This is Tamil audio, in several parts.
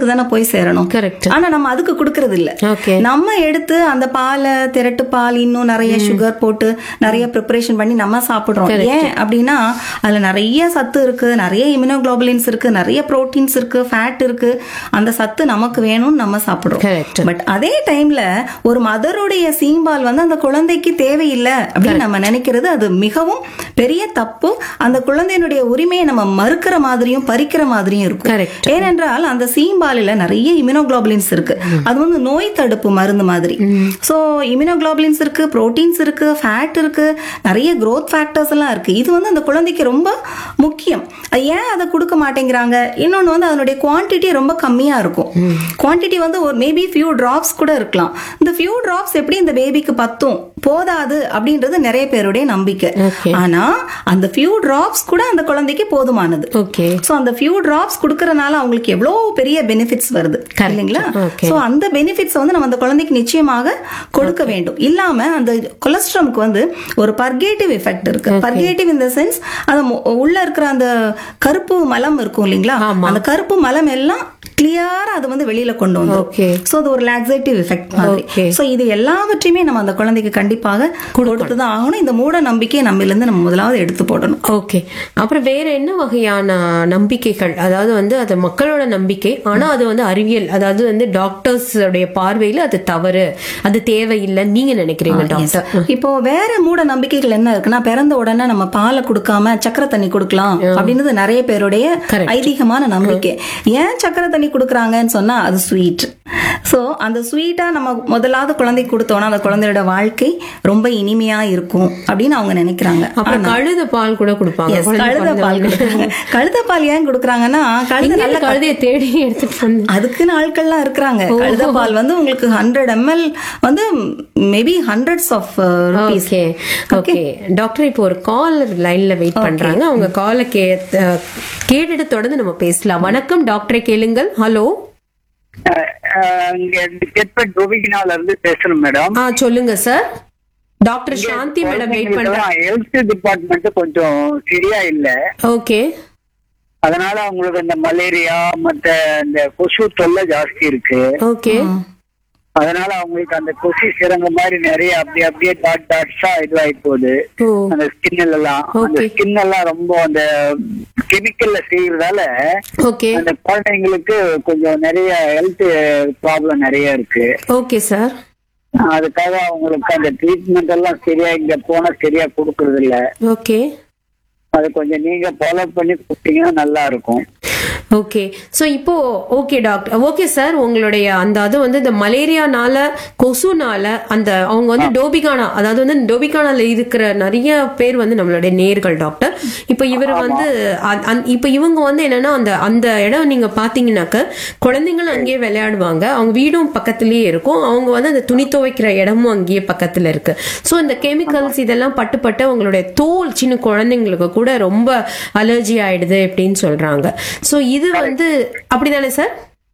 தாய்ப்பாலுக்கு தானே போய் சேரணும் கரெக்ட் ஆனா நம்ம அதுக்கு கொடுக்கறது இல்ல ஓகே நம்ம எடுத்து அந்த பாலை திரட்டு பால் இன்னும் நிறைய சுகர் போட்டு நிறைய ப்ரிப்பரேஷன் பண்ணி நம்ம சாப்பிடுறோம் ஏன் அப்படின்னா அதுல நிறைய சத்து இருக்கு நிறைய இம்யூனோகுளோபுலின்ஸ் இருக்கு நிறைய புரோட்டீன்ஸ் இருக்கு ஃபேட் இருக்கு அந்த சத்து நமக்கு வேணும்னு நம்ம சாப்பிடுறோம் கரெக்ட் பட் அதே டைம்ல ஒரு மதருடைய சீம்பால் வந்து அந்த குழந்தைக்கு தேவையில்லை அப்படின்னு நம்ம நினைக்கிறது அது மிகவும் பெரிய தப்பு அந்த குழந்தையினுடைய உரிமையை நம்ம மறுக்கிற மாதிரியும் பறிக்கிற மாதிரியும் இருக்கும் கரெக்ட் ஏனென்றால் அந்த சீம்பாலில நிறைய இம்யூனோகுளோபுலின்ஸ் இருக்கு அது வந்து நோய் தடுப்பு மருந்து மாதிரி சோ இம்யூனோகுளோபுலின்ஸ் இருக்கு புரோட்டீன்ஸ் இருக்கு ஃபேட் இருக்கு நிறைய growth ஃபேக்டர்ஸ் எல்லாம் இருக்கு இது வந்து அந்த குழந்தைக்கு ரொம்ப முக்கியம் அது ஏன் அதை கொடுக்க மாட்டேங்கிறாங்க இன்னொன்னு வந்து அதனுடைய குவாண்டிட்டி ரொம்ப கம்மியா இருக்கும் குவாண்டிட்டி வந்து ஒரு மேபி ஃபியூ டிராப்ஸ் கூட இருக்கலாம் இந்த ஃபியூ டிராப்ஸ் எப்படி இந்த பேபிக்கு பத்தும் போதாது அப்படின்றது நிறைய பேருடைய நம்பிக்கை Okay. ஆனா அந்த ஃபியூ டிராப்ஸ் கூட அந்த குழந்தைக்கு போதுமானது ஓகே சோ அந்த ஃபியூ டிராப்ஸ் குடுக்கறனால அவங்களுக்கு எவ்வளவு பெரிய பெனிஃபிட்ஸ் வருது இல்லைங்களா Okay. சோ அந்த பெனிஃபிட்ஸ் வந்து நம்ம அந்த குழந்தைக்கு நிச்சயமாக கொடுக்க வேண்டும் இல்லாம அந்த கொலஸ்ட்ரம்க்கு வந்து ஒரு பர்கேட்டிவ் எஃபெக்ட் இருக்கு பர்கேட்டிவ் இந்த சென்ஸ் அந்த மு- உள்ள இருக்கிற அந்த கருப்பு மலம் இருக்கும் இல்லைங்களா ஆமா. அந்த கருப்பு மலம் எல்லாம் கிளியரா அது வந்து வெளியில கொண்டு வந்து Okay. சோ அது ஒரு லாக்ஸேட்டிவ் எஃபெக்ட் மாதிரி Okay. சோ இது எல்லாவற்றையுமே நம்ம அந்த குழந்தைக்கு கண்டிப்பாக கொடுத்து தான் ஆகணும் இந்த மூட நம்பிக்கையை நம்ம இருந்து நம்ம முதலாவது எடுத்து போடணும் ஓகே அப்புறம் வேற என்ன வகையான நம்பிக்கைகள் அதாவது வந்து அது மக்களோட நம்பிக்கை ஆனா அது வந்து அறிவியல் அதாவது வந்து டாக்டர்ஸ் உடைய பார்வையில அது தவறு அது தேவையில்லைன்னு நீங்க நினைக்கிறீங்க டாக்டர் இப்போ வேற மூட நம்பிக்கைகள் என்ன இருக்குன்னா பிறந்த உடனே நம்ம பாலை கொடுக்காம சக்கரை தண்ணி கொடுக்கலாம் அப்படின்றது நிறைய பேருடைய Correct. ஐதீகமான நம்பிக்கை ஏன் சக்கரை தண்ணி கொடுக்கறாங்கன்னு சொன்னா அது ஸ்வீட் சோ அந்த ஸ்வீட்டா நம்ம முதலாவது குழந்தைக்கு கொடுத்தோம்னா அந்த குழந்தையோட வாழ்க்கை ரொம்ப இனிமையா இருக்கும் அப்படின்னு அவங்க நினைக்கிறாங்க அப்புறம் கழுத பால் கூட கொடுப்பாங்க Yes, குழந்தை கழுத பிறந்த பால் உடனே. கொடுக்குறாங்க. கழுத பால் ஏன் கொடுக்குறாங்கன்னா கழுத எங்க நல்ல இந்த கழுதைய தேடி எடுத்துட்டு வந்து அதுக்குன்னு ஆட்கள்லாம் இருக்கிறாங்க கழுத பால் வந்து உங்களுக்கு ஹண்ட்ரட் எம்எல் வந்து maybe hundreds of rupees okay okay doctor இப்போ ஒரு கால் லைன்ல வெயிட் பண்றாங்க அவங்க காலை கே அஹ், கேட்டுட்டு தொடர்ந்து நம்ம பேசலாம் வணக்கம் டாக்டரை கேளுங்கள் ஹலோ இங்க கெட்பட் கோபிகினால இருந்து பேசுறேன் மேடம் ஆ சொல்லுங்க sir doctor Shanti madam wait பண்றாங்க ஹெல்த் டிபார்ட்மெண்ட் கொஞ்சம் சரியா இல்ல ஓகே அதனால அவங்களுக்கு இந்த மலேரியா மத்த இந்த கொசு தொல்லை ஜாஸ்தி இருக்கு ஓகே அதனால அவங்களுக்கு அந்த கொசு சிறங்க மாதிரி நிறைய அப்படி அப்படியே டாட் டாட்ஸா இதுவாகி போகுது ஓ அந்த ஸ்கின் எல்லாம் அந்த Okay. ஸ்கின் எல்லாம் ரொம்ப அந்த கெமிக்கல்ல செய்யறதால ஓகே அந்த குழந்தைங்களுக்கு கொஞ்சம் நிறைய ஹெல்த் ப்ராப்ளம் நிறைய இருக்கு ஓகே சார் அதுக்காக அவங்களுக்கு அந்த ட்ரீட்மெண்ட் எல்லாம் சரியா இங்க போனா சரியா கொடுக்கறது இல்ல ஓகே அது கொஞ்சம் நீங்க ஃபாலோ பண்ணி கொடுத்தீங்கன்னா நல்லா இருக்கும் ஓகே ஸோ இப்போ ஓகே டாக்டர் ஓகே சார் உங்களுடைய அந்த அது வந்து இந்த மலேரியானால கொசுனால அந்த அவங்க வந்து டோபிகானா அதாவது வந்து டோபிகானால இருக்கிற நிறைய பேர் வந்து நம்மளுடைய நேர்கள் டாக்டர் இப்போ இவர் வந்து அ- அந்- இப்போ இவங்க வந்து என்னன்னா அந்த அந்த இடம் நீங்க பாத்தீங்கன்னாக்க குழந்தைங்களும் அங்கேயே விளையாடுவாங்க அவங்க வீடும் பக்கத்துலயே இருக்கும் அவங்க வந்து அந்த துணி துவைக்கிற இடமும் அங்கேயே பக்கத்துல இருக்கு ஸோ இந்த கெமிக்கல்ஸ் இதெல்லாம் பட்டு பட்டு அவங்களுடைய தோல் சின்ன குழந்தைங்களுக்கு கூட ரொம்ப அலர்ஜி ஆயிடுது அப்படின்னு சொல்றாங்க ஸோ இது வந்து அப்படிதானே சார்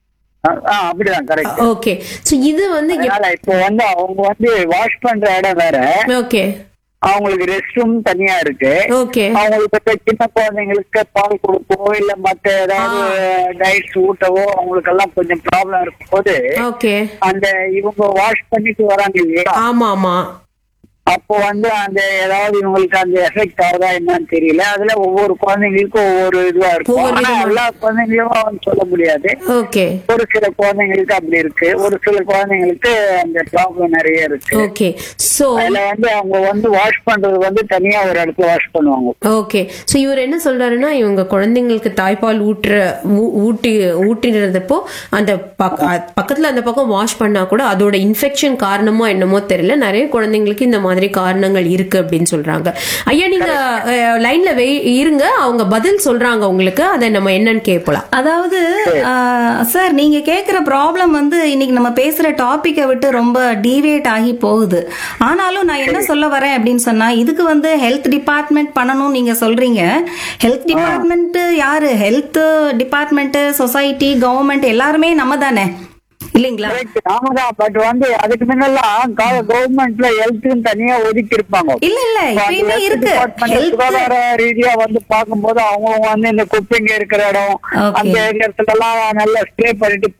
ஆ, ஆ, அப்படிதான் கரெக்ட் ஓகே ஸோ இது வந்து அதனால இப்போ வந்து அவங்க வந்து வாஷ் பண்ற இடம் வேற ஓகே அவங்களுக்கு ரெஸ்ட் ரூம் தனியா இருக்கு ஓகே அவங்களுக்கு இப்ப சின்ன குழந்தைங்களுக்கு பால் கொடுக்கவோ இல்ல மத்த ஏதாவது டயட்ஸ் ஊட்டவோ அவங்களுக்கு எல்லாம் கொஞ்சம் ப்ராப்ளம் இருக்கும் போது ஓகே அந்த இவங்க வாஷ் பண்ணிட்டு வராங்க இல்லையா ஆமா ஆமா அப்போ வந்து அந்த ஏதாவது இவங்களுக்கு அந்த எஃபெக்ட் ஆகுதா என்னன்னு தெரியல அதுல ஒவ்வொரு குழந்தைங்களுக்கும் ஒவ்வொரு இதுவா இருக்கும் ஒவ்வொரு ஆனா விதமா- எல்லா குழந்தைங்களும் வந்து சொல்ல முடியாது ஓகே ஒரு சில குழந்தைங்களுக்கு அப்படி இருக்கு ஒரு சில குழந்தைங்களுக்கு அந்த ப்ராப்ளம் நிறைய இருக்கு ஓகே ஸோ அதுல வந்து அவங்க வந்து வாஷ் பண்றது வந்து தனியா ஒரு இடத்துல வாஷ் பண்ணுவாங்க ஓகே ஸோ இவர் என்ன சொல்றாருன்னா இவங்க குழந்தைங்களுக்கு தாய்ப்பால் ஊட்டுற ஊ- ஊட்டி ஊட்டினதப்போ அந்த பக்க- அ- பக்கத்துல அந்த பக்கம் வாஷ் பண்ணா கூட அதோட இன்ஃபெக்ஷன் காரணமோ என்னமோ தெரியல நிறைய குழந்தைங்களுக்கு இந்த மாதிரி காரணங்கள் இருக்கு அப்படின்னு சொல்றாங்க ஐயா நீங்க லைன்ல இருங்க அவங்க பதில் சொல்றாங்க உங்களுக்கு அதை நம்ம என்னன்னு கேட்கலாம் அதாவது சார் நீங்க கேக்குற ப்ராப்ளம் வந்து இன்னைக்கு நம்ம பேசுற டாபிக்கை விட்டு ரொம்ப டீவியேட் ஆகி போகுது ஆனாலும் நான் என்ன சொல்ல வரேன் அப்படின்னு சொன்னா இதுக்கு வந்து ஹெல்த் டிபார்ட்மெண்ட் பண்ணணும் நீங்க சொல்றீங்க ஹெல்த் டிபார்ட்மெண்ட் யாரு ஹெல்த் டிபார்ட்மெண்ட் சொசைட்டி கவர்மெண்ட் எல்லாருமே நம்ம தானே இல்லைங்களா ஆமாதான் பட் வந்து அதுக்கு முன்னெல்லாம் கவர்மெண்ட்ல ஹெல்த்துன்னு தனியா ஒதுக்கி இருப்பாங்க இல்ல இல்ல இப்பயுமே இருக்கு ஹெல்த் சுகாதார ரீதியா வந்து பார்க்கும்போது அவங்க வந்து இந்த குப்பைங்க இருக்கிற இடம் Okay. அந்த இடத்துல எல்லாம் நல்லா ஸ்ப்ரே பண்ணிட்டு